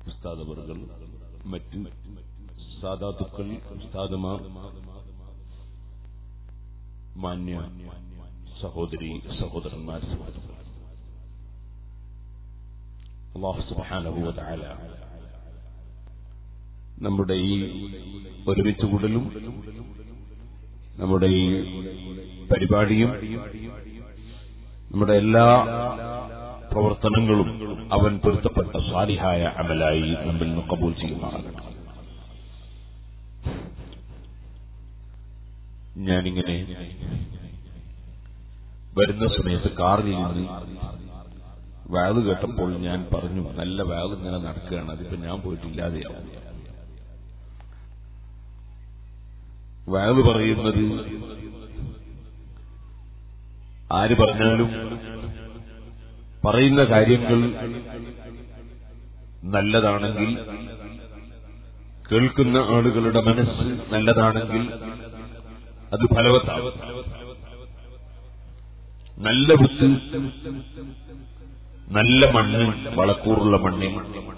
ഉസ്താദവറുകൾ മറ്റ് സാധാതുക്കൾ ഉസ്താദുമാർ മാന്യ സഹോദരി സഹോദരന്മാർ സുഹൃത്തുക്കൾ അള്ളാഹു സുബ്ഹാനഹു വ തആല നമ്മുടെ ഈ ഒരുമിച്ച് കൂടലും നമ്മുടെ ഈ പരിപാടിയും നമ്മുടെ എല്ലാ പ്രവർത്തനങ്ങളും അവൻ പൊരുത്തപ്പെട്ട സ്വാലിഹായ അമലായി നമ്മിൽ നിന്ന് കബൂൽ ചെയ്യുമാറാകട്ടെ ഞാനിങ്ങനെ വരുന്ന സമയത്ത് കാറിൽ നിന്ന് വാത് കേട്ടപ്പോൾ ഞാൻ പറഞ്ഞു നല്ല വാത് ഇങ്ങനെ നടക്കുകയാണ് അതിപ്പോ ഞാൻ പോയിട്ടില്ലാതെയാവും വാത് പറയുന്നത് ആര് പറഞ്ഞാലും പറയുന്ന കാര്യങ്ങൾ നല്ലതാണെങ്കിൽ കേൾക്കുന്ന ആളുകളുടെ മനസ്സ് നല്ലതാണെങ്കിൽ അത് ഫലവത്താവും നല്ല ബുദ്ധി നല്ല മണ്ണ് വളക്കൂറുള്ള മണ്ണിൽ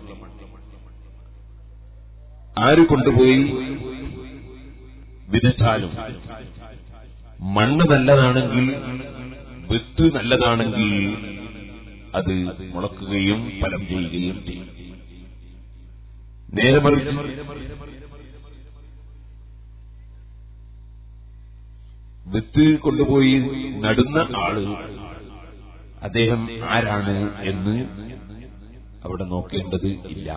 ആര് കൊണ്ടുപോയി വിതച്ചാലും മണ്ണ് നല്ലതാണെങ്കിൽ വിത്ത് നല്ലതാണെങ്കിൽ അത് മുളക്കുകയും ഫലം ചെയ്യുകയും ചെയ്യും നേരെ മറിച്ച് വിത്ത് കൊണ്ടുപോയി നടുന്ന ആള് അദ്ദേഹം ആരാണ് എന്ന് അവിടെ നോക്കേണ്ടത് ഇല്ല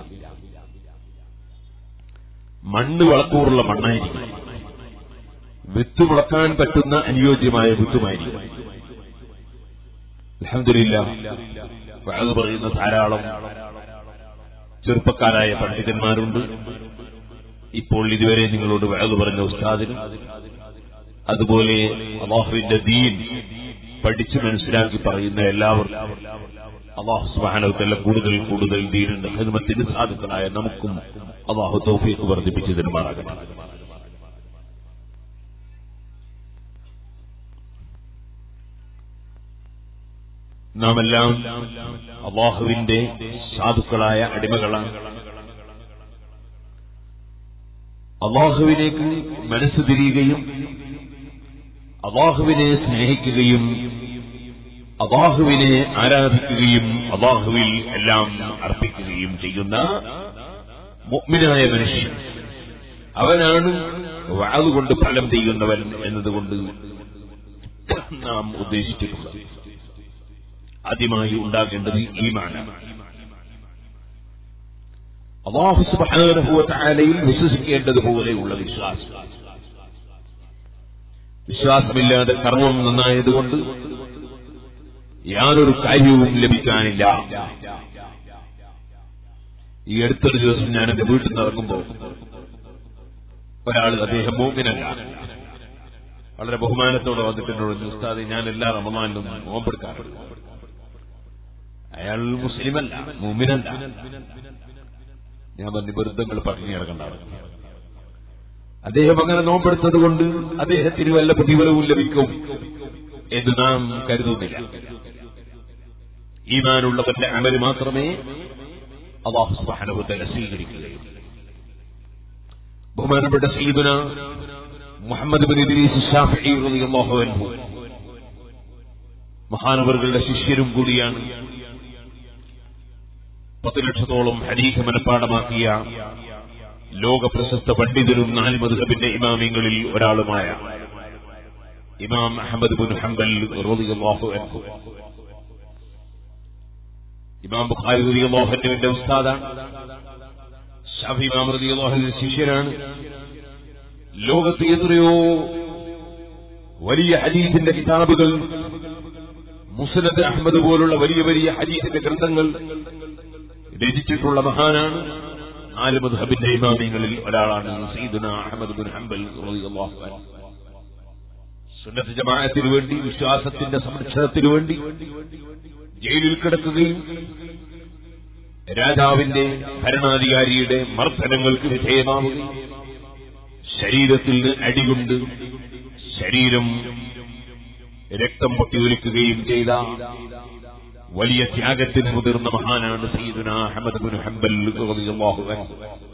മണ്ണ് വളക്കൂറുള്ള മണ്ണായിരിക്കും വിത്ത് മുളക്കാൻ പറ്റുന്ന അനുയോജ്യമായ വിത്തുമായിരിക്കും അലഹമില്ല അത് പറയുന്ന ധാരാളം ചെറുപ്പക്കാരായ പണ്ഡിതന്മാരുണ്ട് ഇപ്പോൾ ഇതുവരെ നിങ്ങളോട് വയത് പറഞ്ഞ ഉസ്താദിനും അതുപോലെ അള്ളാഹുവിന്റെ ദീൻ പഠിച്ചു മനസ്സിലാക്കി പറയുന്ന എല്ലാവർക്കും അള്ളാഹു സുബാനവത്തല്ല കൂടുതൽ കൂടുതൽ ദീനിന്റെ ഹിദ്മത്തിന് സാധുക്കളായ നമുക്കും അള്ളാഹു തൗഫീഖ് വർദ്ധിപ്പിച്ചു തരുമാറാകട്ടെ നാം എല്ലാം അള്ളാഹുവിന്റെ സാധുക്കളായ അടിമകളാണ് അള്ളാഹുവിലേക്ക് മനസ്സ് തിരിയുകയും അള്ളാഹുവിനെ സ്നേഹിക്കുകയും അള്ളാഹുവിനെ ആരാധിക്കുകയും അള്ളാഹുവിൽ എല്ലാം അർപ്പിക്കുകയും ചെയ്യുന്ന മുഗ്മിനായ മനുഷ്യൻ അവനാണ് വാതുകൊണ്ട് ഫലം ചെയ്യുന്നവൻ എന്നതുകൊണ്ട് നാം ഉദ്ദേശിച്ചിട്ടുള്ളത് ആദ്യമായി ഉണ്ടാകേണ്ടത് ഈമാനാണ് അള്ളാഹു സുബാനുഭവത്തായാലയിൽ വിശ്വസിക്കേണ്ടതുപോലെയുള്ള വിശ്വാസം വിശ്വാസമില്ലാതെ കർമ്മം നന്നായതുകൊണ്ട് യാതൊരു കാര്യവും ലഭിക്കാനില്ല ഈ അടുത്തൊരു ദിവസം ഞാൻ എന്റെ വീട്ടിൽ നിന്ന് ഇറങ്ങുമ്പോൾ ഒരാൾ അദ്ദേഹം മോമിനല്ല വളരെ ബഹുമാനത്തോടെ വന്നിട്ട് എന്നോട് ഉസ്താദ് ഞാൻ എല്ലാ റമദാനിലും നോമ്പെടുക്കാറുണ്ട് അയാൾ മുസ്ലിമല്ല മൂമിനല്ല ഞാൻ പറഞ്ഞു വെറുതെങ്ങൾ പറഞ്ഞു ഇറങ്ങണ്ടാണ് അദ്ദേഹം അങ്ങനെ നോമ്പെടുത്തത് കൊണ്ട് അദ്ദേഹത്തിന് വല്ല പ്രതിഫലവും ലഭിക്കും എന്ന് നാം കരുതുന്നില്ല ഈമാനുള്ളവന്റെ അമല് മാത്രമേ അള്ളാഹു സുബ്ഹാനഹുവതആല സ്വീകരിക്കുകയുള്ളൂ ബഹുമാനപ്പെട്ട സയ്യിദുന മുഹമ്മദ് ബിൻ ഇദ്രീസ് ഷാഫിഈ റളിയല്ലാഹു അൻഹു മഹാനവറുകളുടെ ശിഷ്യരും കൂടിയാണ് പത്ത് ലക്ഷത്തോളം ഹരീഖ മനഃപ്പാടമാക്കിയ ലോക പ്രശസ്ത പണ്ഡിതരും നാല് മധുഹബിന്റെ ഇമാമിങ്ങളിൽ ഒരാളുമായ ഇമാം അഹമ്മദ് ബിൻ ഹംബൽ റളിയല്ലാഹു അൻഹു ഇമാം ബുഖാരി റളിയല്ലാഹു അൻഹുവിന്റെ ഉസ്താദാണ് ഷാഫി ഇമാം റളിയല്ലാഹു അൻഹുവിന്റെ ശിഷ്യനാണ് ലോകത്ത് എത്രയോ വലിയ ഹദീസിന്റെ കിതാബുകൾ മുസ്നദ് അഹമ്മദ് പോലുള്ള വലിയ വലിയ ഹദീസിന്റെ ഗ്രന്ഥങ്ങൾ രചിച്ചിട്ടുള്ള മഹാനാണ് നാല് മദ്ഹബിന്റെ ഇമാമിങ്ങളിൽ ഒരാളാണ് സയ്യിദുന അഹമ്മദ് ബിൻ ഹംബൽ റളിയല്ലാഹു അൻഹു സുന്നത്ത് ജമാഅത്തിന് വേണ്ടി വിശ്വാസത്തിന്റെ സംരക്ഷണത്തിനു വേണ്ടി ജയിലിൽ കിടക്കുകയും രാജാവിന്റെ ഭരണാധികാരിയുടെ മർദ്ദനങ്ങൾക്ക് വിധേയമാവുകയും ശരീരത്തിൽ നിന്ന് അടികൊണ്ട് ശരീരം രക്തം പൊട്ടിയൊലിക്കുകയും ചെയ്ത വലിയ ത്യാഗത്തിന് മുതിർന്ന മഹാനാണ് സയ്യിദുന അഹമ്മദ് ബിൻ ഹംബൽ റളിയല്ലാഹു അൻഹു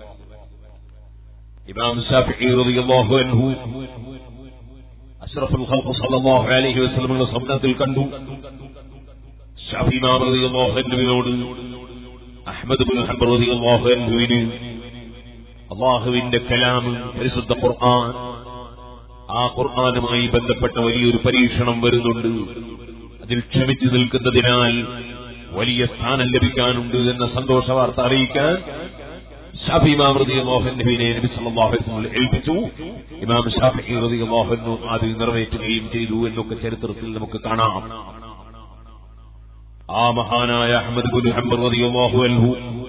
ഇമാം ഷാഫിഈ റളിയല്ലാഹു അൻഹു അഷ്റഫുൽ ഖൽഖ് സല്ലല്ലാഹു അലൈഹി വസല്ലമയുടെ സ്വപ്നത്തിൽ കണ്ടു ഷാഫി ഇമാം റളിയല്ലാഹു അൻഹുവിനോട് അഹ്മദ് ബിൻ ഹംബൽ റളിയല്ലാഹു അൻഹുവിന് അള്ളാഹുവിന്റെ കലാം പരിശുദ്ധ ഖുർആൻ ആ ഖുർആനുമായി ബന്ധപ്പെട്ട വലിയൊരു പരീക്ഷണം വരുന്നുണ്ട് അതിൽ ക്ഷമിച്ചു നിൽക്കുന്നതിനാൽ വലിയ സ്ഥാനം ലഭിക്കാനുണ്ട് എന്ന സന്തോഷ വാർത്ത അറിയിക്കാൻ ഷാഫി ഇമാം റതി മോഹൻവിനെ നബി സല്ലല്ലാഹു അലൈഹി വസല്ലം ഏൽപ്പിച്ചു ഇമാം ഷാഫി റതി മോഹനു അത് നിറവേറ്റുകയും ചെയ്തു എന്നൊക്കെ ചരിത്രത്തിൽ നമുക്ക് കാണാം ആ മഹാനായ അഹമ്മദ് ബിൻ ഹംബർ റളിയല്ലാഹു അൻഹു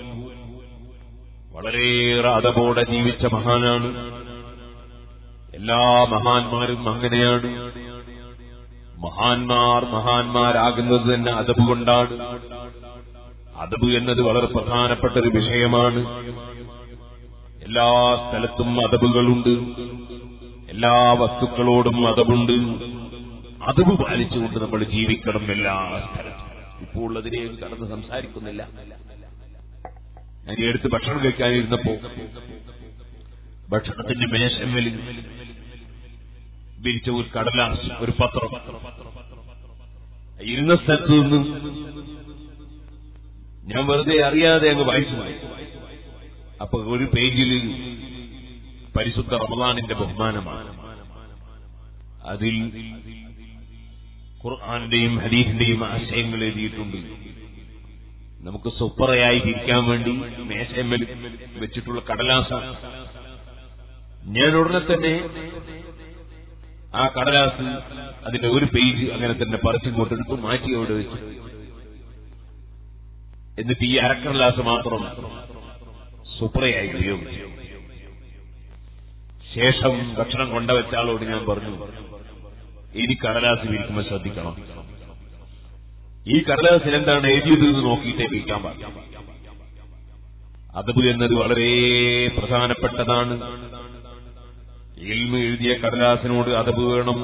വളരെയേറെ അതപോടെ ജീവിച്ച മഹാനാണ് എല്ലാ മഹാന്മാരും അങ്ങനെയാണ് മഹാന്മാർ മഹാന്മാരാകുന്നത് തന്നെ അതബ് കൊണ്ടാണ് അതബ് എന്നത് വളരെ പ്രധാനപ്പെട്ട ഒരു വിഷയമാണ് എല്ലാ സ്ഥലത്തും അതബുകളുണ്ട് എല്ലാ വസ്തുക്കളോടും അതബുണ്ട് അതബ് പാലിച്ചുകൊണ്ട് നമ്മൾ ജീവിക്കണം എല്ലാ സ്ഥലത്തും ഇപ്പോൾ അതിനെയും കടന്ന് സംസാരിക്കുന്നില്ല ഞാൻ ഈ അടുത്ത് ഭക്ഷണം കഴിക്കാനിരുന്നപ്പോ ഭക്ഷണത്തിന്റെ മേശമ്മലിൽ വിരിച്ച ഒരു കടലാസ് ഒരു പത്രം ഇരുന്ന സ്ഥലത്ത് നിന്ന് ഞാൻ വെറുതെ അറിയാതെ അങ്ങ് വായിച്ചു പോയി അപ്പൊ ഒരു പേജിൽ പരിശുദ്ധ റമദാനിന്റെ ബഹുമാനമാണ് അതിൽ ഖുർആാനിന്റെയും ഹദീഫിന്റെയും ആശയങ്ങൾ എഴുതിയിട്ടുണ്ട് നമുക്ക് സുപ്പറയായി ഇരിക്കാൻ വേണ്ടി മേശമ്മൽ വെച്ചിട്ടുള്ള കടലാസ ഞാൻ ഉടനെ തന്നെ ആ കടലാസ് അതിന്റെ ഒരു പേജ് അങ്ങനെ തന്നെ പറിച്ചിങ്ങോട്ടെടുത്ത് മാറ്റി അവിടെ വെച്ചു എന്നിട്ട് ഈ അരക്കടലാസ് മാത്രം സുപ്രയായി ഉപയോഗിച്ചു ശേഷം ഭക്ഷണം കൊണ്ടുവച്ച ആളോട് ഞാൻ പറഞ്ഞു ഇനി കടലാസ് വിരിക്കുമ്പോൾ ശ്രദ്ധിക്കണം ഈ കടലാസിൽ എന്താണ് എഴുതിയത് എന്ന് നോക്കിയിട്ടേ വിൽക്കാൻ പാടില്ല അതബ് എന്നത് വളരെ പ്രധാനപ്പെട്ടതാണ് ഇൽമ എഴുതിയ കടലാസിനോട് അതബ് വേണം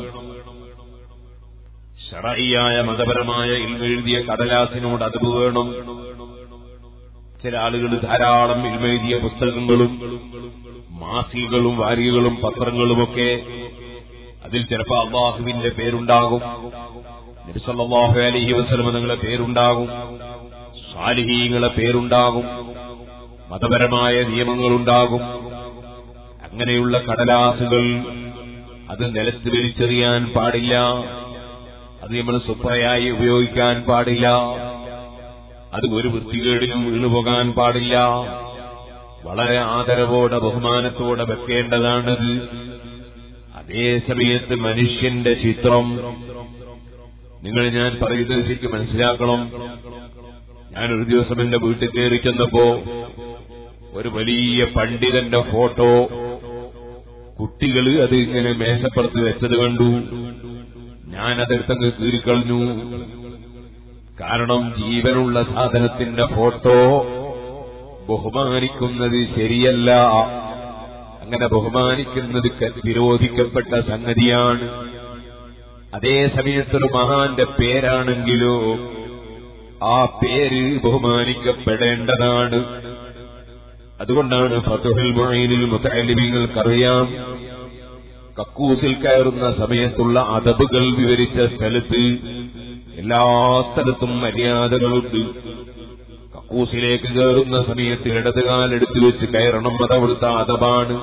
ഷറയ്യായ മതപരമായ ഇൽമ എഴുതിയ കടലാസിനോട് അതബ് വേണം ചില ആളുകൾ ധാരാളം ഇൽമ എഴുതിയ പുസ്തകങ്ങളും മാസികകളും വാരികകളും പത്രങ്ങളുമൊക്കെ അതിൽ ചിലപ്പോൾ അള്ളാഹുവിന്റെ പേരുണ്ടാകും നബിസല്ലാഹു അലഹി വസ്ലമ നിങ്ങളെ പേരുണ്ടാകും സാലിഹീങ്ങളെ പേരുണ്ടാകും മതപരമായ നിയമങ്ങളുണ്ടാകും അങ്ങനെയുള്ള കടലാസുകൾ അത് നിലത്ത് വലിച്ചെറിയാൻ പാടില്ല അത് നമ്മൾ സുപ്രയായി ഉപയോഗിക്കാൻ പാടില്ല അത് ഒരു വൃത്തികേടിനും വീണുപോകാൻ പാടില്ല വളരെ ആദരവോടെ ബഹുമാനത്തോടെ വെക്കേണ്ടതാണത് അതേ സമയത്ത് മനുഷ്യന്റെ ചിത്രം നിങ്ങൾ ഞാൻ പറയുന്നത് ശരിക്കും മനസ്സിലാക്കണം ഞാൻ ഒരു ദിവസം എന്റെ വീട്ടിൽ കയറി ചെന്നപ്പോ ഒരു വലിയ പണ്ഡിതന്റെ ഫോട്ടോ കുട്ടികൾ അത് ഇങ്ങനെ മേശപ്പുറത്ത് വെച്ചത് കണ്ടു ഞാൻ അതെടുത്തങ്ങ് കീറിക്കളഞ്ഞു കാരണം ജീവനുള്ള സാധനത്തിന്റെ ഫോട്ടോ ബഹുമാനിക്കുന്നത് ശരിയല്ല അങ്ങനെ ബഹുമാനിക്കുന്നത് വിരോധിക്കപ്പെട്ട സംഗതിയാണ് അതേ സമയത്തൊരു മഹാന്റെ പേരാണെങ്കിലോ ആ പേര് ബഹുമാനിക്കപ്പെടേണ്ടതാണ് അതുകൊണ്ടാണ് ഫതുഹുൽ മൊയ്നിൽ മുത്തലിമികൾക്കറിയാം കക്കൂസിൽ കയറുന്ന സമയത്തുള്ള അതബുകൾ വിവരിച്ച സ്ഥലത്ത് എല്ലാ സ്ഥലത്തും മര്യാദകളുണ്ട് കക്കൂസിലേക്ക് കയറുന്ന സമയത്ത് ഇടതുകാലെടുത്ത് വെച്ച് കയറണം അതവിടുത്തെ അതബാണ്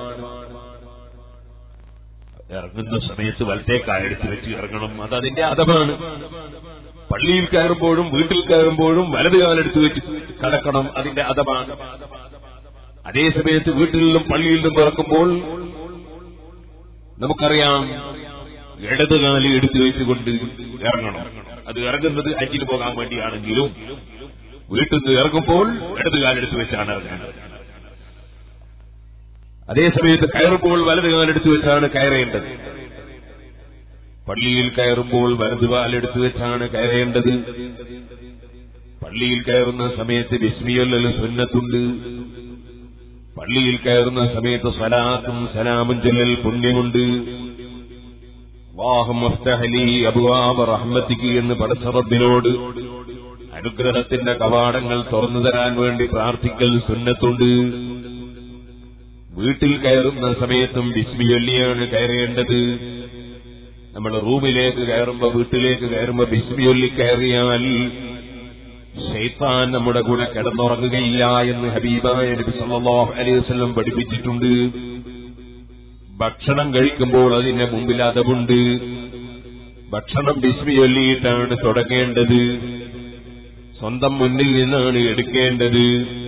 ഇറങ്ങുന്ന സമയത്ത് വലത്തേക്കാലെടുത്ത് വെച്ച് ഇറങ്ങണം അത് അതിന്റെ അതമാണ് പള്ളിയിൽ കയറുമ്പോഴും വീട്ടിൽ കയറുമ്പോഴും വലതുകാലെടുത്ത് വെച്ച് കടക്കണം അതിന്റെ അതമാണ് അതേ സമയത്ത് വീട്ടിൽ നിന്നും പള്ളിയിൽ നിന്നും ഇറക്കുമ്പോൾ നമുക്കറിയാം ഇടതുകാലി എടുത്തു വെച്ചുകൊണ്ട് ഇറങ്ങണം അത് ഇറങ്ങുന്നത് അഞ്ചിന് പോകാൻ വേണ്ടിയാണെങ്കിലും വീട്ടിൽ നിന്ന് ഇറങ്ങുമ്പോൾ ഇടതുകാലെടുത്ത് വെച്ചാണ് ഇറങ്ങേണ്ടത് അതേ സമയത്ത് കയറുമ്പോൾ വലതുകാലെടുത്ത് വെച്ചാണ് കയറേണ്ടത് പള്ളിയിൽ കയറുമ്പോൾ വലതുകാലെടുത്ത് വെച്ചാണ് കയറേണ്ടത് പള്ളിയിൽ കയറുന്ന സമയത്ത് ബിസ്മിയല്ലൽ സുന്നത്തുണ്ട് പള്ളിയിൽ കയറുന്ന സമയത്ത് സലാത്തും സലാമും ചൊല്ലൽ പുണ്യമുണ്ട് വാഹം അബ്വാബ റഹ്മത്തിക്ക് എന്ന് പടച്ചറബിനോട് അനുഗ്രഹത്തിന്റെ കവാടങ്ങൾ തുറന്നു തരാൻ വേണ്ടി പ്രാർത്ഥിക്കൽ സുന്നത്തുണ്ട് വീട്ടിൽ കയറുന്ന സമയത്തും ബിസ്മിയൊല്ലിയാണ് കയറേണ്ടത് നമ്മൾ റൂമിലേക്ക് കയറുമ്പോ വീട്ടിലേക്ക് കയറുമ്പോ ബിസ്മിയൊല്ലി കയറിയാൽ ഷെയ്ത്താൻ നമ്മുടെ കൂടെ കിടന്നുറങ്ങുകയില്ല എന്ന് ഹബീബായ നബി സല്ലല്ലാഹു അലൈഹി വസല്ലം പഠിപ്പിച്ചിട്ടുണ്ട് ഭക്ഷണം കഴിക്കുമ്പോൾ അതിന്റെ മുമ്പിൽ അതവുണ്ട് ഭക്ഷണം ബിസ്മി ചൊല്ലിയിട്ടാണ് തുടങ്ങേണ്ടത് സ്വന്തം മുന്നിൽ നിന്നാണ് എടുക്കേണ്ടത്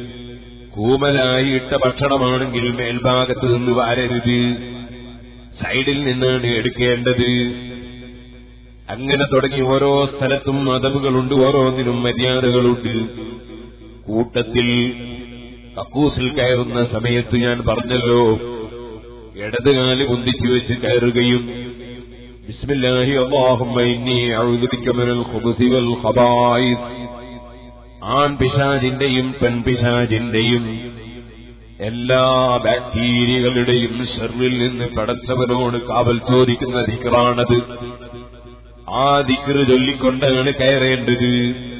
കൂമലായി ഇട്ട ഭക്ഷണമാണെങ്കിൽ മേൽഭാഗത്ത് നിന്ന് വാരരുത് സൈഡിൽ നിന്നാണ് എടുക്കേണ്ടത് അങ്ങനെ തുടങ്ങി ഓരോ സ്ഥലത്തും മതവുകളുണ്ട് ഓരോന്നിനും മര്യാദകളുണ്ട് കൂട്ടത്തിൽ കക്കൂസിൽ കയറുന്ന സമയത്ത് ഞാൻ പറഞ്ഞല്ലോ ഇടതുകാല് പൊന്തിച്ചു വെച്ച് കയറുകയും ബിസ്മില്ലാഹി അല്ലാഹുമ്മ ഇന്നി അഊദു ബിക മിനൽ ഖുബുസി വൽ ഖബായിസ് ആൺ പിശാചിന്റെയും പെൺപിശാചിന്റെയും എല്ലാ ബാക്ടീരിയകളുടെയും ഷെറിൽ നിന്ന് പടച്ചവനോട് കാവൽ ചോദിക്കുന്ന ദിക്റാണത് ആ ദിക്റ് ചൊല്ലിക്കൊണ്ടാണ് കയറേണ്ടത്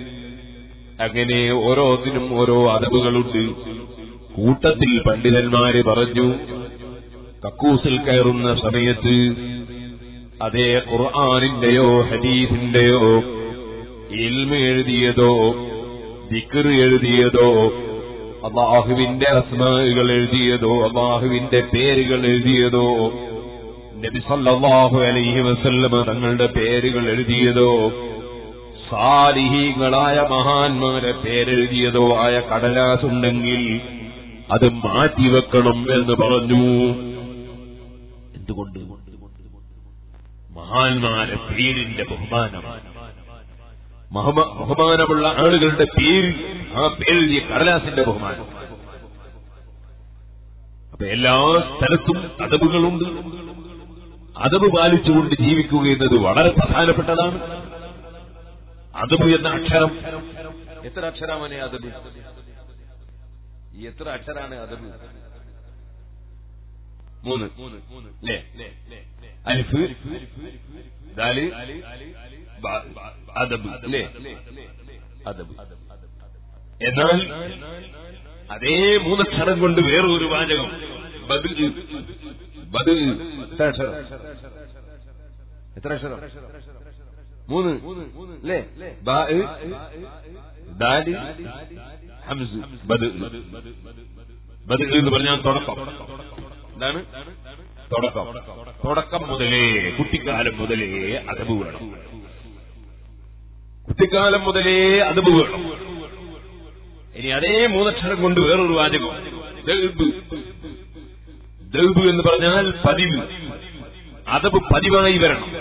അങ്ങനെ ഓരോന്നിനും ഓരോ അതവുകളുണ്ട് കൂട്ടത്തിൽ പണ്ഡിതന്മാര് പറഞ്ഞു കക്കൂസിൽ കയറുന്ന സമയത്ത് അതേ ഖുർആാനിന്റെയോ ഹദീസിന്റെയോ ഇൽമ എഴുതിയതോ ദിക്ർ എഴുതിയതോ അള്ളാഹുവിന്റെ അസ്മാകൾ എഴുതിയതോ അള്ളാഹുവിന്റെ പേരുകൾ എഴുതിയതോ നബി സല്ലല്ലാഹു അലൈഹി വസല്ലമ തങ്ങളുടെ പേരുകൾ എഴുതിയതോ സാലിഹീങ്ങളായ മഹാന്മാരെ പേരെഴുതിയതോ ആയ കടലാസ് ഉണ്ടെങ്കിൽ അത് മാറ്റിവെക്കണം എന്ന് പറഞ്ഞു എന്തുകൊണ്ട് മഹാന്മാരെ പേരിന്റെ ബഹുമാനം മഹമ- ബഹുമാനമുള്ള ആളുകളുടെ പേര് ആ പേരെഴുതിയ കടലാസിന്റെ ബഹുമാനം അപ്പൊ എല്ലാ സ്ഥലത്തും അതവുകളുണ്ട് അതവ് പാലിച്ചുകൊണ്ട് ജീവിക്കുക എന്നത് വളരെ പ്രധാനപ്പെട്ടതാണ് അതബ് എന്ന അക്ഷരം എത്ര അക്ഷരമാണ് അതബ് ഈ എത്ര അക്ഷരാണ് അതബ് മൂന്ന് ല്ലേ? അലിഫ് ദാല് ബ- അദബ് അല്ലേ അദബ് എന്നാൽ അതേ മൂന്നക്ഷരം കൊണ്ട് വേറൊരു വാചകം ബദ് ബദ് എത്ര അക്ഷരം എത്ര അക്ഷരം മൂന്ന് അല്ലേ ബാ ദാല് ഹംസ് ബദ് ബദ് എന്ന് പറഞ്ഞാൽ തുടക്കം എന്താണ് തുടക്കം തുടക്കം മുതലേ കുട്ടിക്കാലം മുതലേ അതബ് വേണം കുട്ടിക്കാലം മുതലേ അതബ് വേണം ഇനി അതേ മൂന്നക്ഷരം കൊണ്ട് വേറൊരു വാചകം ദൽബ് ദൽബ് എന്ന് പറഞ്ഞാൽ പതിവ് അതബ് പതിവായി വരണം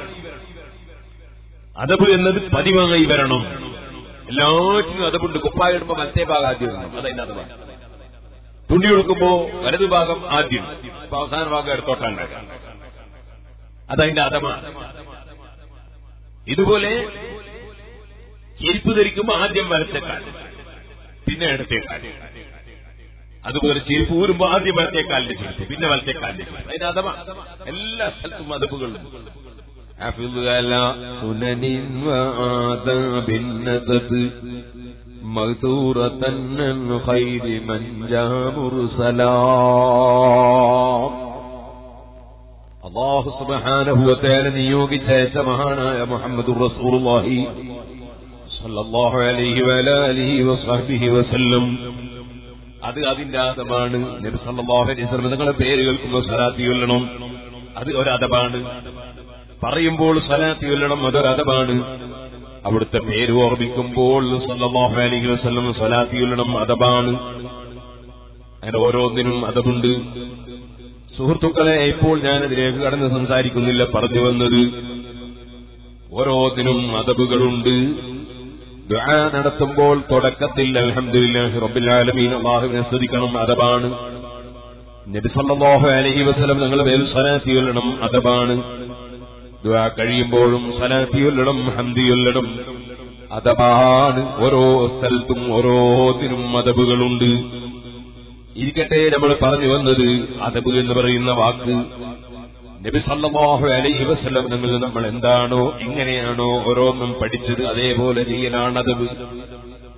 അതബ് എന്നത് പതിവായി വരണം എല്ലാറ്റിനും അതബുണ്ട് കുപ്പായ ഇടുമ്പോ മറ്റേ ഭാഗം ആദ്യം ഇടണം. അതതിന്റെ അതബ തുണി കൊടുക്കുമ്പോ വലതു ഭാഗം ആദ്യം അപ്പൊ അവസാന ഭാഗം എടുത്തോട്ടാണ് അതതിന്റെ അതമാണ് ഇതുപോലെ ചെരുപ്പ് ധരിക്കുമ്പോ ആദ്യം വലത്തെ കാല് പിന്നെ ഇടത്തെ കാല് അതുപോലെ ചെരുപ്പ് ഊരുമ്പോ ആദ്യം വലത്തെ കാലിന്റെ ചെരുപ്പ് പിന്നെ വലത്തെ കാലിന്റെ ചെരുപ്പ് അതിന്റെ അതമ എല്ലാ സ്ഥലത്തും അതപ്പുകളും حفظ على سنن وآداب الندب مغثورة عن خير من جاء مرسلا അള്ളാഹു സുബ്ഹാനഹു വതആല നിയോഗിച്ച മഹാനായ മുഹമ്മദുർ റസൂലുള്ളാഹി സല്ലല്ലാഹു അലൈഹി വഅലാ ആലിഹി വസഹ്ബിഹി വസല്ലം അത് അതിന്റെ അതമാണ് നബി സല്ലല്ലാഹു അലൈഹി വസല്ലം നിങ്ങളുടെ പേര് കേൾക്കുമ്പോൾ സ്വലാത്തി ചൊല്ലണം അത് ഒരു അതബാണ് പറയുമ്പോൾ സ്വലാത്തി ചൊല്ലണം അതൊരു അതബാണ് അവിടുത്തെ പേര് ഓർമ്മിക്കുമ്പോൾ സല്ലല്ലാഹു അലൈഹി വസല്ലം സ്വലാത്തി ചൊല്ലണം അതബാണ് അങ്ങനെ ഓരോന്നിനും അതബുണ്ട് സുഹൃത്തുക്കളെ ഇപ്പോൾ ഞാൻ അതിലേക്ക് കടന്ന് സംസാരിക്കുന്നില്ല പറഞ്ഞു വന്നത് ഓരോന്നിനും അതബുകളുണ്ട് ദുആ നടത്തുമ്പോൾ തുടക്കത്തിൽ അൽഹംദുലില്ലാഹി റബ്ബിൽ ആലമീൻ അല്ലാഹുവിനെ സ്തുതിക്കണം അതബാണ് നബി സല്ലല്ലാഹു അലൈഹി വസല്ലം നിങ്ങൾ മേൽ സ്വലാത്തി ചൊല്ലണം അതബാണ് ദുആ കഴിയുമ്പോഴും സ്വലാത്തി ചൊല്ലണം ഹംദി ചൊല്ലണം അതബാണ് ഓരോ സ്ഥലത്തും ഓരോന്നിനും അതബുകളുണ്ട് ഇരിക്കട്ടെ നമ്മൾ പറഞ്ഞു വന്നത് അതബ് എന്ന് പറയുന്ന വാക്ക് നബി സല്ലല്ലാഹു അലൈഹി വസല്ലം നിങ്ങൾ നമ്മൾ എന്താണോ എങ്ങനെയാണോ ഓരോന്നും പഠിച്ചത് അതേപോലെ ചെയ്യലാണ് അതബ്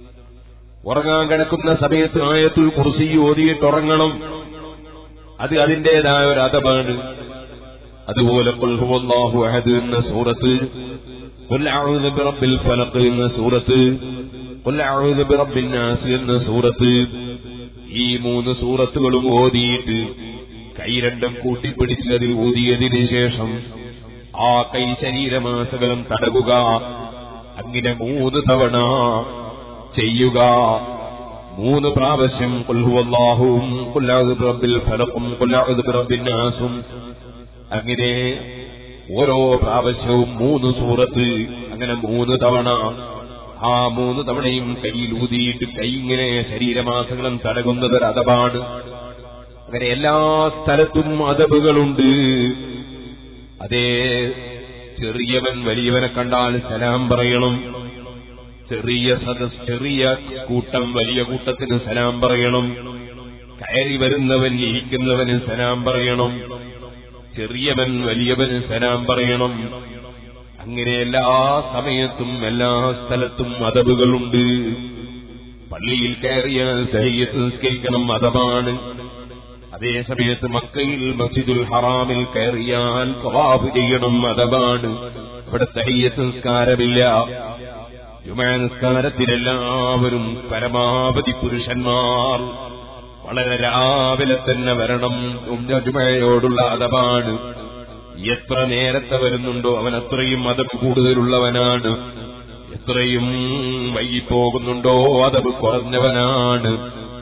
ഉറങ്ങാൻ കിടക്കുന്ന സമയത്ത് ആയത്തുൽ കുറിസി ഓതിയിട്ട് ഉറങ്ങണം അത് അതിന്റേതായ ഒരു അതമാണ് അതുപോലെ ഖുൽ ഹുവല്ലാഹു അഹദ് എന്ന സൂറത്ത് ഖുൽ അഊദു ബിറബ്ബിൽ ഫലഖ് എന്ന സൂറത്ത് ഖുൽ അഊദു ബിറബ്ബിൻ നാസ് എന്ന സൂറത്ത് ഈ മൂന്ന് സൂറത്തുകളും ഓതിയിട്ട് കൈ രണ്ടും കൂട്ടിപ്പിടിച്ച് അതിൽ ഊതിയതിനു ശേഷം ആ കൈ ശരീരമാസകലം തടവുക അങ്ങനെ മൂന്ന് തവണ ചെയ്യുക മൂന്ന് പ്രാവശ്യം കൊല്ലുവല്ലാഹുവും കൊല്ലാതെ റബ്ബിൽ ഫലക്കും കൊല്ലാതെ റബ്ബിൻ നാസും അങ്ങനെ ഓരോ പ്രാവശ്യവും മൂന്ന് സൂറത്ത് അങ്ങനെ മൂന്ന് തവണ ആ മൂന്ന് തവണയും കയ്യിൽ ഊതിയിട്ട് കൈ ഇങ്ങനെ ശരീരമാസങ്ങളും തടകുന്നത് ഒരു അതവാണ് അങ്ങനെ എല്ലാ സ്ഥലത്തും അതവുകളുണ്ട് അതേ ചെറിയവൻ വലിയവനെ കണ്ടാൽ സലാം പറയണം ചെറിയ സദസ് ചെറിയ കൂട്ടം വലിയ കൂട്ടത്തിന് സലാം പറയണം കയറി വരുന്നവൻ ഇരിക്കുന്നവന് സലാം പറയണം ചെറിയവൻ വലിയവന് സലാം പറയണം അങ്ങനെ എല്ലാ സമയത്തും എല്ലാ സ്ഥലത്തും അതവുകളുണ്ട് പള്ളിയിൽ കയറിയാൽ സഹയ്യത്ത് നിസ്കരിക്കണം മതമാണ് അതേ സമയത്ത് മക്കയിൽ മസ്ജിദുൽ ഹറാമിൽ കയറിയാൽ സ്വഭാവ് ചെയ്യണം മതമാണ് ഇവിടെ സഹയ്യത്ത് നിസ്കാരമില്ല ജുമാ നിസ്കാരത്തിലെല്ലാവരും പരമാവധി പുരുഷന്മാർ വളരെ രാവിലെ തന്നെ വരണം ജുമയോടുള്ള അതമാണ് എത്ര നേരത്തെ വരുന്നുണ്ടോ അവൻ അത്രയും അതവ് കൂടുതലുള്ളവനാണ് എത്രയും വൈകിപ്പോകുന്നുണ്ടോ അതവ് കുറഞ്ഞവനാണ്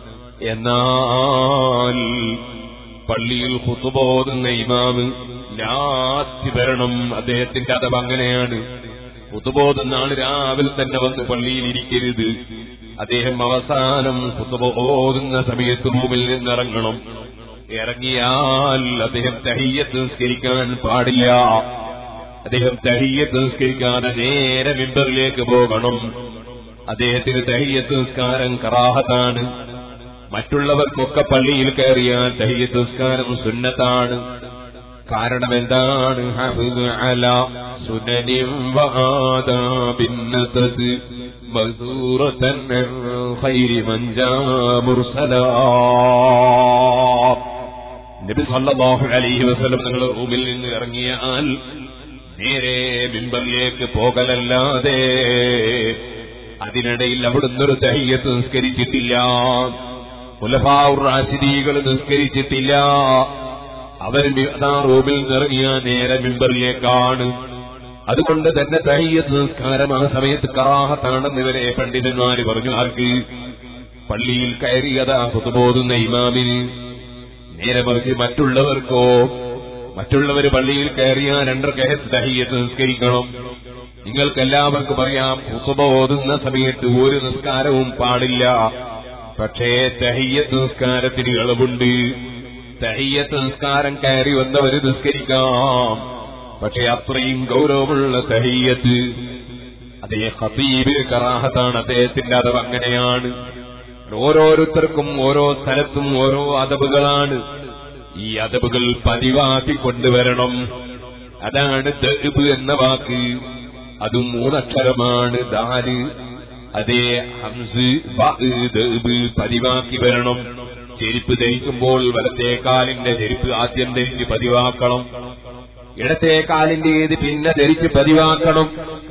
എന്നാൽ പള്ളിയിൽ കുത്തുപോകുന്ന ഇമാമ് ലാസ്റ്റ് വരണം അദ്ദേഹത്തിന്റെ അതവ് അങ്ങനെയാണ് കുത്തുപോകുന്ന ആൾ രാവിലെ തന്നെ വന്ന് പള്ളിയിൽ ഇരിക്കരുത് അദ്ദേഹം അവസാനം കുത്തുപോകുന്ന സമയത്ത് റൂമിൽ നിന്നിറങ്ങണം ഇറങ്ങിയാൽ അദ്ദേഹം തഹിയത്ത് നിസ്കരിക്കാൻ പാടില്ല അദ്ദേഹം തഹിയത്ത് നിസ്കരിക്കാതെ നേരെ മിമ്പറിലേക്ക് പോകണം അദ്ദേഹത്തിന് തഹിയത്ത് നിസ്കാരം കറാഹത്താണ് മറ്റുള്ളവർക്കൊക്കെ പള്ളിയിൽ കയറിയാൽ തഹിയത്ത് നിസ്കാരം സുന്നത്താണ് കാരണം എന്താണ് ഹഫ്ദ് അല സുനനിം വആദാബിന്നതത് മസൂറത്തൻ മിൻ ഖൈരി മൻ ജാ മുർസലാ നബി സല്ലല്ലാഹു അലൈഹി വസല്ലം നിങ്ങൾ റൂമിൽ നിന്ന് ഇറങ്ങിയാൽ നേരെ മിമ്പറിലേക്ക് പോകലല്ലാതെ അതിനിടയിൽ അവിടുന്ന് ഒരു തഹയ്യത്ത് നിസ്കരിച്ചിട്ടില്ല കുലഫാവുർ റാശിദീകൾ നിസ്കരിച്ചിട്ടില്ല അവർ അതാ റൂമിൽ നിറങ്ങിയ നേരെ മിമ്പറിലേക്കാണ് അതുകൊണ്ട് തന്നെ തഹയ്യത്ത് നിസ്കാരം ആ സമയത്ത് കറാഹത്താണെന്ന് ഇവരെ പണ്ഡിതന്മാര് പറഞ്ഞു ആർക്ക് പള്ളിയിൽ കയറിയതാ കുത്തുപോകുന്ന ഇമാമിന് നേരെ മറിച്ച് മറ്റുള്ളവർക്കോ മറ്റുള്ളവർ പള്ളിയിൽ കയറിയ രണ്ടര കയത്ത് തഹയ്യത്ത് നിസ്കരിക്കണം നിങ്ങൾക്കെല്ലാവർക്കും അറിയാം കുത്തുബ ഓതുന്ന സമയത്ത് ഒരു നിസ്കാരവും പാടില്ല പക്ഷേ തഹയ്യത്ത് നിസ്കാരത്തിന് ഇളവുണ്ട് തഹയ്യത്ത് നിസ്കാരം കയറി വന്നവര് നിസ്കരിക്കാം പക്ഷെ അത്രയും ഗൗരവമുള്ള തഹയ്യത്ത് അതേ ഹസീബിന് കറാഹത്താണ് അദ്ദേഹത്തിന്റെ അതവ് അങ്ങനെയാണ് ഓരോരുത്തർക്കും ഓരോ സ്ഥലത്തും ഓരോ അതവുകളാണ് ഈ അതവുകൾ പതിവാക്കി കൊണ്ടുവരണം അതാണ് ദഹബ് എന്ന വാക്ക് അതും മൂന്നക്ഷരമാണ് ദാല് അതേ ഹംസ് ദഹബ് പതിവാക്കി വരണം ചെരുപ്പ് ധരിക്കുമ്പോൾ വലത്തെ കാലിന്റെ ചെരുപ്പ് ആദ്യം ധരിച്ച് പതിവാക്കണം ഇടത്തെ കാലിന്റെ ഏത് പിന്നെ ധരിച്ച് പതിവാക്കണം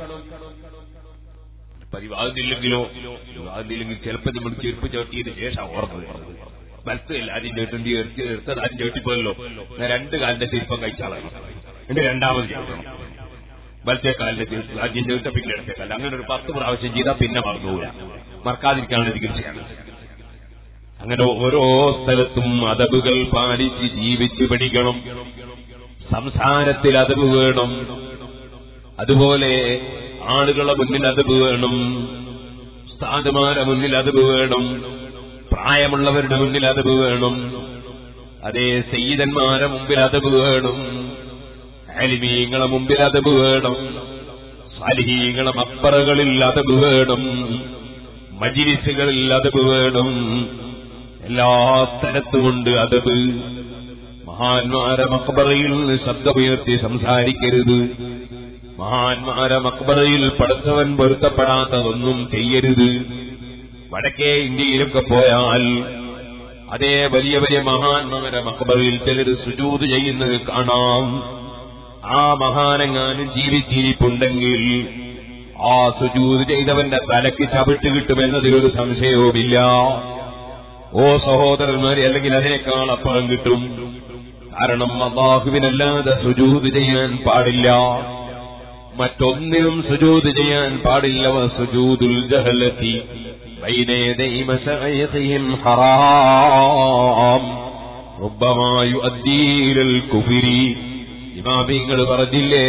പതിവാകുന്നില്ലെങ്കിലോ പതിവാകുന്നില്ലെങ്കിൽ ചിലപ്പോൾ നമ്മൾ ചെരുപ്പ് ചവിട്ടിയതിന് ശേഷം ഓർമ്മ വലത്തല്ല ആദ്യം ചേട്ടണ്ടി എടുത്തത് ആദ്യം ചേട്ടിപ്പോയല്ലോ ഞാൻ രണ്ട് കാലിന്റെ ചെരുപ്പം കഴിച്ചാളാണ് എന്റെ രണ്ടാമത് ചേർക്കണം വലത്തെ കാലിന്റെ ചെരുപ്പ് ആദ്യം ചേട്ട പിന്നെ ഇടത്തെ കാലം അങ്ങനെ ഒരു പത്ത് പ്രാവശ്യം ചെയ്താൽ പിന്നെ മറന്നുകൂല മറക്കാതിരിക്കാനുള്ള ചികിത്സയാണ് അങ്ങനെ ഓരോ സ്ഥലത്തും അതവുകൾ പാലിച്ച് ജീവിച്ച് പഠിക്കണം സംസാരത്തിൽ അതവ് വേണം അതുപോലെ ആളുകളെ മുന്നിൽ അതവ് വേണം സ്ഥാതുമാരെ മുന്നിൽ അതവ് വേണം പ്രായമുള്ളവരുടെ മുന്നിൽ അതവ് വേണം അതേ സയ്യിദന്മാരെ മുമ്പിൽ അതവ് വേണം അലിമീങ്ങളെ മുമ്പിൽ അതവ് വേണം സാലിഹീങ്ങളെ മപ്പറകളിൽ അതവ് വേണം മജിലിസുകളിൽ അതവ് വേണം എല്ലാ സ്ഥലത്തുമുണ്ട് അതവ് മഹാന്മാരെ മക്ബറയിൽ നിന്ന് ശബ്ദമുയർത്തി സംസാരിക്കരുത് മഹാന്മാരെ മക്ബറയിൽ പടുത്തവൻ പൊരുത്തപ്പെടാത്തതൊന്നും ചെയ്യരുത് വടക്കേ ഇന്ത്യയിലൊക്കെ പോയാൽ അതേ വലിയ വലിയ മഹാന്മാരെ മക്ബറിൽ ചിലർ സുജൂത് ചെയ്യുന്നത് കാണാം ആ മഹാനെങ്ങാനും ജീവിച്ചിരിപ്പുണ്ടെങ്കിൽ ആ സുജൂത് ചെയ്തവന്റെ തലയ്ക്ക് ചവിട്ട് കിട്ടുമെന്നതിലൊരു സംശയവുമില്ല ഓ സഹോദരന്മാരെ അല്ലെങ്കിൽ അതിനേക്കാൾ അപ്പുറം കിട്ടും കാരണം അള്ളാഹുവിനല്ലാതെ സുജൂത് ചെയ്യാൻ പാടില്ല മറ്റൊന്നിനും സുജൂത് ചെയ്യാൻ പാടില്ല സുജൂദുൽ ജഹലത്തി بين يدي مشايخهم حرام ربما يؤدي إلى الكفر ഇമാമിങ്ങൾ പറഞ്ഞില്ലേ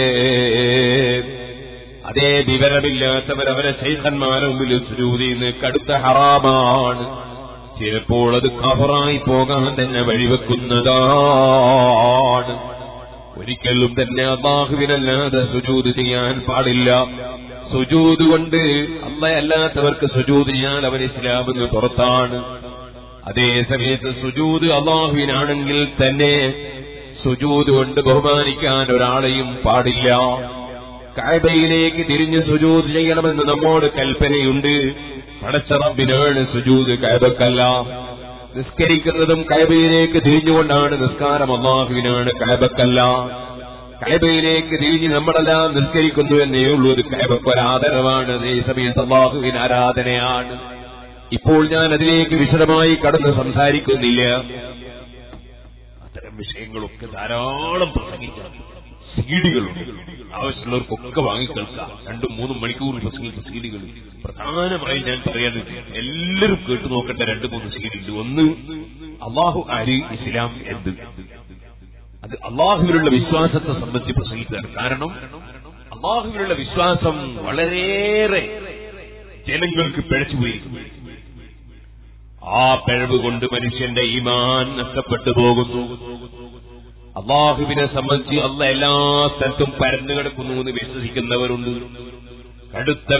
അതേ വിവരമില്ലാത്തവരവരെ ശൈഖന്മാരെ മുമ്പിൽ സുരൂതിന്ന് കടുത്ത ഹറാമാണ് ചിലപ്പോൾ അത് കഫറായി പോകാൻ തന്നെ വഴിവെക്കുന്നതാണ് ഒരിക്കലും തന്നെ അള്ളാഹുവിനല്ലാതെ സുജൂത് ചെയ്യാൻ പാടില്ല സുജൂത് കൊണ്ട് അള്ളയല്ലാത്തവർക്ക് സുജൂത് ചെയ്യാൻ അവൻ ഇസ്ലാമിന് പുറത്താണ് അതേ സമയത്ത് സുജൂത് അള്ളാഹുവിനാണെങ്കിൽ തന്നെ സുജൂത് കൊണ്ട് ബഹുമാനിക്കാൻ ഒരാളെയും പാടില്ല കായബയിലേക്ക് തിരിഞ്ഞ് സുജൂത് ചെയ്യണമെന്ന് നമ്മോട് കൽപ്പനയുണ്ട് പടച്ചറബിനാണ് സുജൂത് കായബക്കല്ല നിസ്കരിക്കുന്നതും കൈബയിലേക്ക് തിരിഞ്ഞുകൊണ്ടാണ് നിസ്കാരം അള്ളാഹുവിനാണ് കൈബക്കല്ല കൈബയിലേക്ക് തിരിഞ്ഞ് നമ്മളെല്ലാം നിസ്കരിക്കുന്നു എന്നേ ഉള്ളൂ ഒരു കൈബക്ക് ഒരു ആദരവാണ് അതേ സമയത്ത് അള്ളാഹുവിന് ആരാധനയാണ് ഇപ്പോൾ ഞാൻ അതിലേക്ക് വിശദമായി കടന്ന് സംസാരിക്കുന്നില്ല അത്തരം വിഷയങ്ങളൊക്കെ ധാരാളം പ്രസംഗിക്കണം സീഡികളുണ്ട് ആവശ്യമുള്ളവർക്കൊക്കെ വാങ്ങിക്കേൾക്കാം രണ്ടും മൂന്നും മണിക്കൂർ പ്രസംഗിച്ച സീഡികൾ പ്രധാനമായും ഞാൻ പറയാനുണ്ട് എല്ലാവരും കേട്ടു നോക്കേണ്ട രണ്ട് മൂന്ന് സീഡുണ്ട് ഒന്ന് അള്ളാഹു ആര് ഇസ്ലാം എന്ത് അത് അള്ളാഹുവിനുള്ള വിശ്വാസത്തെ സംബന്ധിച്ച് പ്രസംഗിക്കുകയാണ് കാരണം അള്ളാഹുവിനുള്ള വിശ്വാസം വളരെയേറെ ജനങ്ങൾക്ക് പിഴച്ചുപോയിരിക്കുന്നു ആ പിഴവ് കൊണ്ട് മനുഷ്യന്റെ ഈമാൻ നഷ്ടപ്പെട്ടു പോകുന്നു അള്ളാഹുവിനെ സംബന്ധിച്ച് അല്ല എല്ലാ സ്ഥലത്തും പരന്നു കിടക്കുന്നു എന്ന് വിശ്വസിക്കുന്നവരുണ്ട് കടുത്ത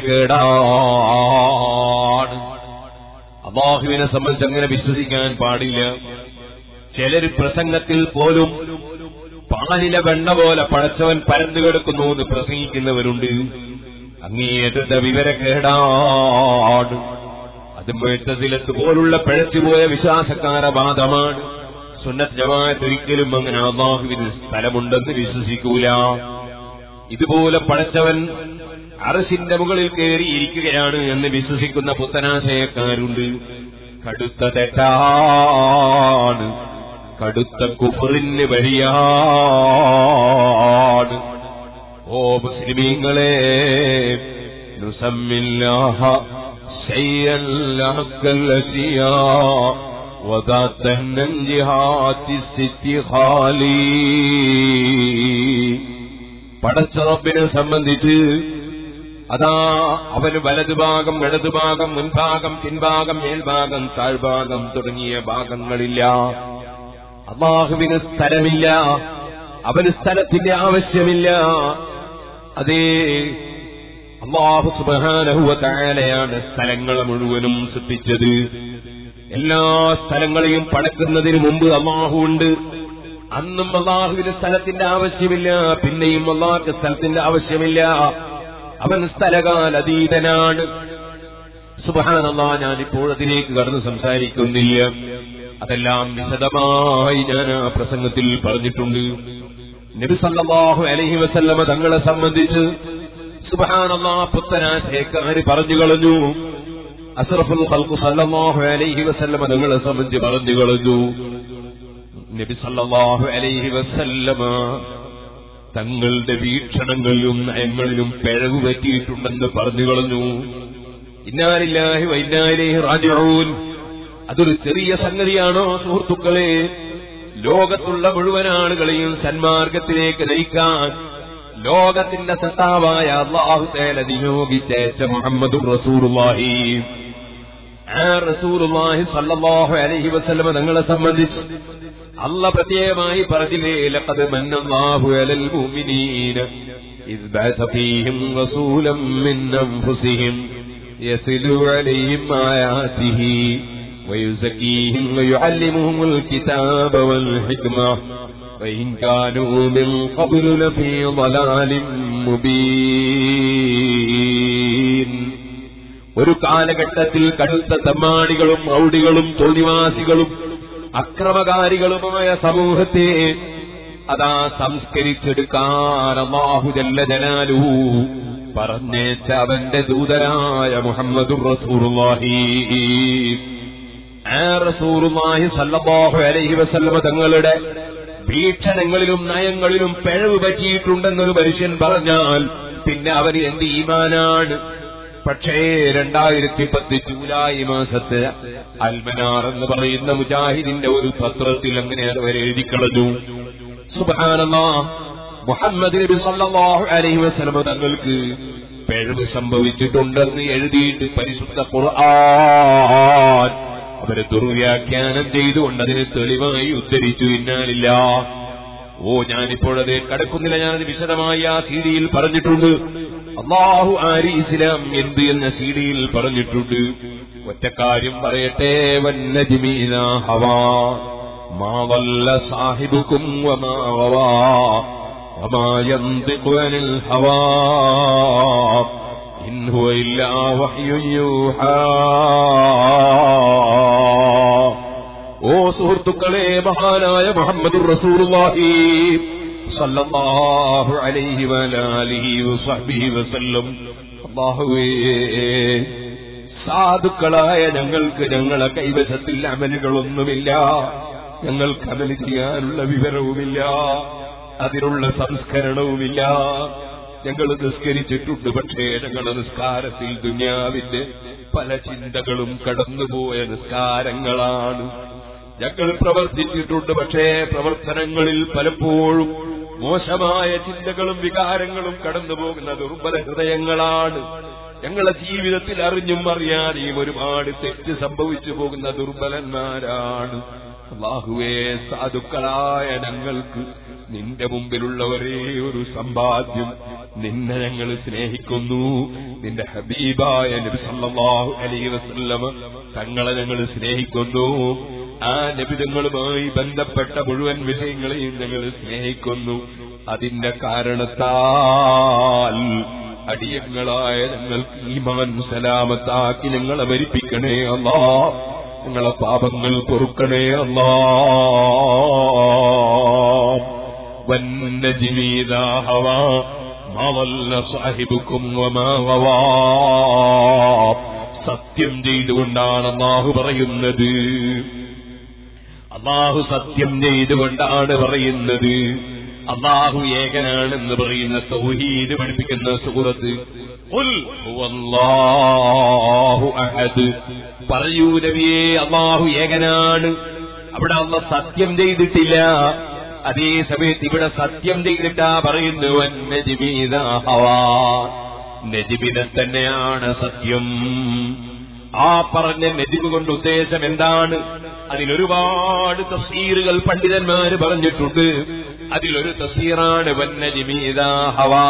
വിവരക്കേടാണ് അള്ളാഹുവിനെ സംബന്ധിച്ച് അങ്ങനെ വിശ്വസിക്കാൻ പാടില്ല ചിലർ പ്രസംഗത്തിൽ പോലും പാലിലെ വെണ്ണ പോലെ പടച്ചവൻ പരന്നു കിടക്കുന്നു എന്ന് പ്രസംഗിക്കുന്നവരുണ്ട് അങ്ങേയറ്റത്തെ വിവരക്കേടാണ് അത് മെഴുത്തതിലത്ത് പോലുള്ള പിഴച്ചുപോയ വിശ്വാസക്കാര വാദമാണ് സുന്നത്ത് ജമാഅത്ത് ഒരിക്കലും അങ്ങനെ അള്ളാഹുവിന് സ്ഥലമുണ്ടെന്ന് വിശ്വസിക്കൂല ഇതുപോലെ പടച്ചവൻ അറസിന്റെ മുകളിൽ കയറിയിരിക്കുകയാണ് എന്ന് വിശ്വസിക്കുന്ന പുത്തനാശയക്കാരുണ്ട് കടുത്ത തെറ്റാണ് കടുത്ത കുഫറിന് വഴിയാണ് ഓ മുസ്ലിമീങ്ങളെ നുസമ്മില്ലാഹ شيئا لحق الأشياء وذات النجهات الست خالي പടച്ച റബ്ബിനെ സംബന്ധിച്ച് അതാ അവന് വലതുഭാഗം ഇടതുഭാഗം മുൻഭാഗം പിൻഭാഗം മേൽഭാഗം താഴ്ഭാഗം തുടങ്ങിയ ഭാഗങ്ങളില്ല അള്ളാഹുവിന് സ്ഥലമില്ല അവന് സ്ഥലത്തിന്റെ ആവശ്യമില്ല അതേ അള്ളാഹു സുബാനഹുവലയാണ് സ്ഥലങ്ങളെ മുഴുവനും സൃഷ്ടിച്ചത് എല്ലാ സ്ഥലങ്ങളെയും പടക്കുന്നതിന് മുമ്പ് അള്ളാഹു ഉണ്ട് അന്നും അള്ളാഹുവിന് സ്ഥലത്തിന്റെ ആവശ്യമില്ല പിന്നെയും അള്ളാഹുക്ക് സ്ഥലത്തിന്റെ ആവശ്യമില്ല അവൻ സ്ഥലകാലതീതനാണ് സുബാനല്ലാ ഞാനിപ്പോൾ അതിലേക്ക് കടന്ന് സംസാരിക്കുന്നില്ല അതെല്ലാം വിശദമായി ഞാൻ ആ പ്രസംഗത്തിൽ പറഞ്ഞിട്ടുണ്ട് നബി സല്ലല്ലാഹു അലൈഹി വസല്ലമ തങ്ങളെ സംബന്ധിച്ച് സുബഹാനല്ലാ പുത്തനാശയക്കാര് പറഞ്ഞു കളഞ്ഞു അസ്റഫുൽ ഖൽഖു സല്ലല്ലാഹു അലൈഹി വസല്ലമ തങ്ങളെ സംബന്ധിച്ച് പറഞ്ഞു കളഞ്ഞു നബി സല്ലല്ലാഹു അലൈഹി വസല്ലമ തങ്ങളുടെ വീക്ഷണങ്ങളിലും നയങ്ങളിലും പിഴവ് പറ്റിയിട്ടുണ്ടെന്ന് പറഞ്ഞു കളഞ്ഞു ഇന്നാലില്ലാഹി വൈന്നാലിഹി റാജിഊൻ അതൊരു ചെറിയ സംഗതിയാണോ സുഹൃത്തുക്കളെ ലോകത്തുള്ള മുഴുവൻ ആളുകളെയും സന്മാർഗത്തിലേക്ക് നയിക്കാൻ ലോകത്തിന്റെ സത്താവായ അള്ളാഹു തേല നിയോഗിച്ചേച്ച മുഹമ്മദ് റസൂറുല്ലാഹി ആ റസൂറുല്ലാഹി സല്ലല്ലാഹു അലൈഹി വസല്ലമ തങ്ങളെ സംബന്ധിച്ച് അല്ല പ്രത്യേകമായി പറഞ്ഞില്ലേ ലഖദ് മന്നല്ലാഹു അലൽ മുഅ്മിനീന ഇദ് ബഅസ ഫീഹിം റസൂലൻ മിൻ അൻഫുസിഹിം യസ്ലു അലൈഹിം ആയാതിഹി ويزكيهم ويعلمهم الكتاب والحكمة وإن كانوا من قبل لفي ضلال مبين ഒരു കാലഘട്ടത്തിൽ കടുത്ത തമ്മാടികളും ഔടികളും തോന്നിവാസികളും അക്രമകാരികളുമായ സമൂഹത്തെ അതാ സംസ്കരിച്ചെടുക്കാൻ അള്ളാഹു ജല്ല ജലാലു പറഞ്ഞേച്ച അവന്റെ ദൂതരായ മുഹമ്മദുർ റസൂലുള്ളാഹി ആ റസൂലുള്ളാഹി സല്ലല്ലാഹു അലൈഹി വസല്ലമ തങ്ങളുടെ വീക്ഷണങ്ങളിലും നയങ്ങളിലും പിഴവ് പറ്റിയിട്ടുണ്ടെന്നൊരു മനുഷ്യൻ പറഞ്ഞാൽ പിന്നെ അവന് എന്ത് ഈമാനാണ് പക്ഷേ രണ്ടായിരത്തി പത്ത് ജൂലൈ മാസത്തെ അൽമനാർ എന്ന് പറയുന്ന മുജാഹിദിന്റെ ഒരു പത്രത്തിൽ അങ്ങനെ അവർ എഴുതിക്കളഞ്ഞു സുബാനല്ലാ മുഹമ്മദ് നബി സല്ലല്ലാഹു അലൈഹി വസല്ലമ തങ്ങൾക്ക് പിഴവ് സംഭവിച്ചിട്ടുണ്ടെന്ന് എഴുതിയിട്ട് പരിശുദ്ധ ഖുർആൻ അവരെ ദുർവ്യാഖ്യാനം ചെയ്തുകൊണ്ട് അതിന് തെളിവായി ഉദ്ധരിച്ചു ഇന്നാലില്ല ഓ ഞാനിപ്പോഴത് കടക്കുന്നില്ല ഞാനത് വിശദമായി ആ സീഡിയിൽ പറഞ്ഞിട്ടുണ്ട് അള്ളാഹു ആരി ഇസ്ലാം എന്ത് എന്ന സീഡിയിൽ പറഞ്ഞിട്ടുണ്ട് ഒറ്റക്കാര്യം പറയട്ടെ വന്നജിമീന ഹവാ മാ വല്ല സാഹിബുക്കും വമാ വവാ وما ينطق عن الهوى إن هو إلا وحي يوحى ഓ സുഹൃത്തുക്കളെ മഹാനായ മുഹമ്മദ് റസൂലുള്ളാഹി സല്ലല്ലാഹു അലൈഹി വലാലിഹി വസഹ്ബിഹി വസല്ലം അല്ലാഹുവേ സാധുക്കളായ ഞങ്ങൾക്ക് ഞങ്ങളെ കൈവശത്തിൽ അമലുകളൊന്നുമില്ല ഞങ്ങൾക്ക് അമൽ ചെയ്യാനുള്ള വിവരവുമില്ല അതിനുള്ള സംസ്കരണവുമില്ല ഞങ്ങൾ നിസ്കരിച്ചിട്ടുണ്ട് പക്ഷേ ഞങ്ങളുടെ നിസ്കാരത്തിൽ ദുനിയാവിന്റെ പല ചിന്തകളും കടന്നുപോയ നിസ്കാരങ്ങളാണ് ഞങ്ങൾ പ്രവർത്തിച്ചിട്ടുണ്ട് പക്ഷേ പ്രവർത്തനങ്ങളിൽ പലപ്പോഴും മോശമായ ചിന്തകളും വികാരങ്ങളും കടന്നുപോകുന്ന ദുർബല ഹൃദയങ്ങളാണ് ഞങ്ങളുടെ ജീവിതത്തിൽ അറിഞ്ഞും അറിയാതെയും ഒരുപാട് തെറ്റ് സംഭവിച്ചു പോകുന്ന ദുർബലന്മാരാണ് അള്ളാഹുവേ സാധുക്കളായ ഞങ്ങൾക്ക് നിന്റെ മുമ്പിലുള്ള ഒരേ ഒരു സമ്പാദ്യം നിന്നെ ഞങ്ങൾ സ്നേഹിക്കുന്നു നിന്റെ ഹബീബായ നബി സല്ലല്ലാഹു അലൈഹി വസല്ലമ തങ്ങളെ ഞങ്ങൾ സ്നേഹിക്കുന്നു ആ നബിതങ്ങളുമായി ബന്ധപ്പെട്ട മുഴുവൻ വിഷയങ്ങളെയും ഞങ്ങൾ സ്നേഹിക്കുന്നു അതിന്റെ കാരണത്താൽ അടിയങ്ങളായ ഞങ്ങൾക്ക് ഈമാൻ സലാമത്താക്കി ഞങ്ങളെ മരിപ്പിക്കണേ അല്ലാ ഞങ്ങളെ പാപങ്ങൾ പൊറുക്കണേ അല്ലാ വന്നജിമീതാ ഹവാ മാ വല്ല സാഹിബുക്കും വമാ വവാ സത്യം ചെയ്തുകൊണ്ടാണ് അള്ളാഹു പറയുന്നത് അള്ളാഹു സത്യം ചെയ്തുകൊണ്ടാണ് പറയുന്നത് അള്ളാഹു ഏകനാണെന്ന് പറയുന്ന തൗഹീദ് പഠിപ്പിക്കുന്ന സൂറത്ത് ഖുൽ ഹുവല്ലാഹു അഹദ് പറയൂ നബിയേ അള്ളാഹു ഏകനാണ് അവിടെ അള്ള സത്യം ചെയ്തിട്ടില്ല അതേ സമയത്ത് ഇവിടെ സത്യം ചെയ്തിട്ടാ പറയുന്നു നജിബീദ ഹവാ നജിബിനെ തന്നെയാണ് സത്യം ആ പറഞ്ഞ നജിബ് കൊണ്ട് ഉദ്ദേശം എന്താണ് അതിലൊരുപാട് തഫ്സീറുകൾ പണ്ഡിതന്മാര് പറഞ്ഞിട്ടുണ്ട് അതിലൊരു തഫ്സീറാണ് വന്നജിമീദ ഹവാ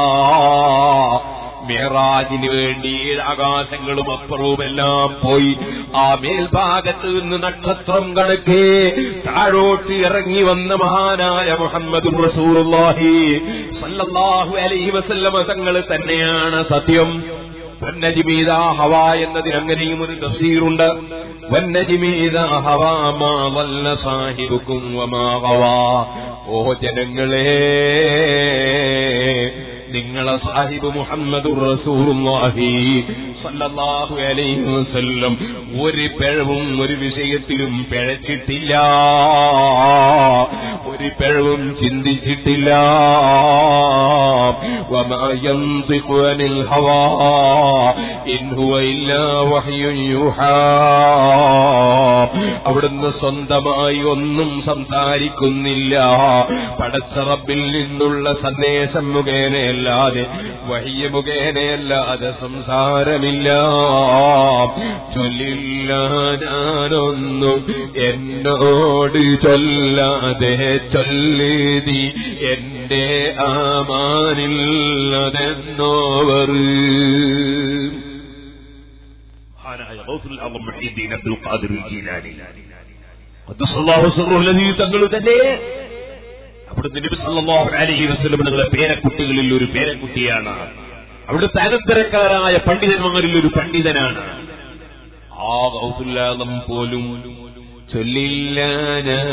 മെഹറാജിന് വേണ്ടി ആകാശങ്ങളും അപ്പുറവും എല്ലാം പോയി ആ മേൽഭാഗത്ത് നിന്ന് നക്ഷത്രം കണക്കേ താഴോട്ട് ഇറങ്ങി വന്ന മഹാനായ മുഹമ്മദ് റസൂലുള്ളാഹി സല്ലല്ലാഹു അലൈഹി വസല്ലമ തങ്ങൾ തന്നെയാണ് സത്യം വന്നജിമീത ഹവ എന്നതിന് അങ്ങനെയും ഒരു തഫ്സീറുണ്ട് വന്നജിമീത ഹവ മാ വല്ല സാഹിബുക്കും വമാ ഹവാ ഓ ജനങ്ങളെ നിങ്ങളെ സാഹിബ് മുഹമ്മദ് റസൂലുള്ളാഹി സല്ലല്ലാഹു അലൈഹി വസല്ലം ഒരു പിഴവും ഒരു വിഷയത്തിലും പിഴച്ചിട്ടില്ല ഒരു പിഴവും ചിന്തിച്ചിട്ടില്ല വമാ യന്തിഖു അനിൽ ഹവാ ഇൻ ഹുവ ഇല്ലാ വഹ്യുൻ യുഹാ അവിടുന്ന് സ്വന്തമായി ഒന്നും സംസാരിക്കുന്നില്ല പടച്ച റബ്ബിൽ നിന്നുള്ള സന്ദേശം മുഖേനയല്ലാതെ വഹിയ മുഖേനയല്ലാതെ സംസാരമില്ല ചൊല്ലില്ല ഞാനൊന്നും എന്നോട് ചൊല്ലാതെ ചൊല്ലിതി എന്റെ ആമാനില്ലതെന്നോവർ മഹാനായ ഗൗസുൽ ആലം മുഹീദ്ദീൻ അബ്ദുൽ ഖാദിർ ജീലാനി ഖദ്ദസല്ലാഹു സിർറുഹു ലദീ തങ്ങൾ തന്നെ അവിടുന്ന് നബി സല്ലല്ലാഹു അലൈഹി വസല്ലം നിങ്ങളുടെ പേരക്കുട്ടികളിൽ ഒരു പേരക്കുട്ടിയാണ് അവിടുത്തെ അനന്തരക്കാരായ പണ്ഡിതന്മാരിൽ ഒരു പണ്ഡിതനാണ് ആ ഗൗസുല്ലാദം പോലും ചൊല്ലില്ല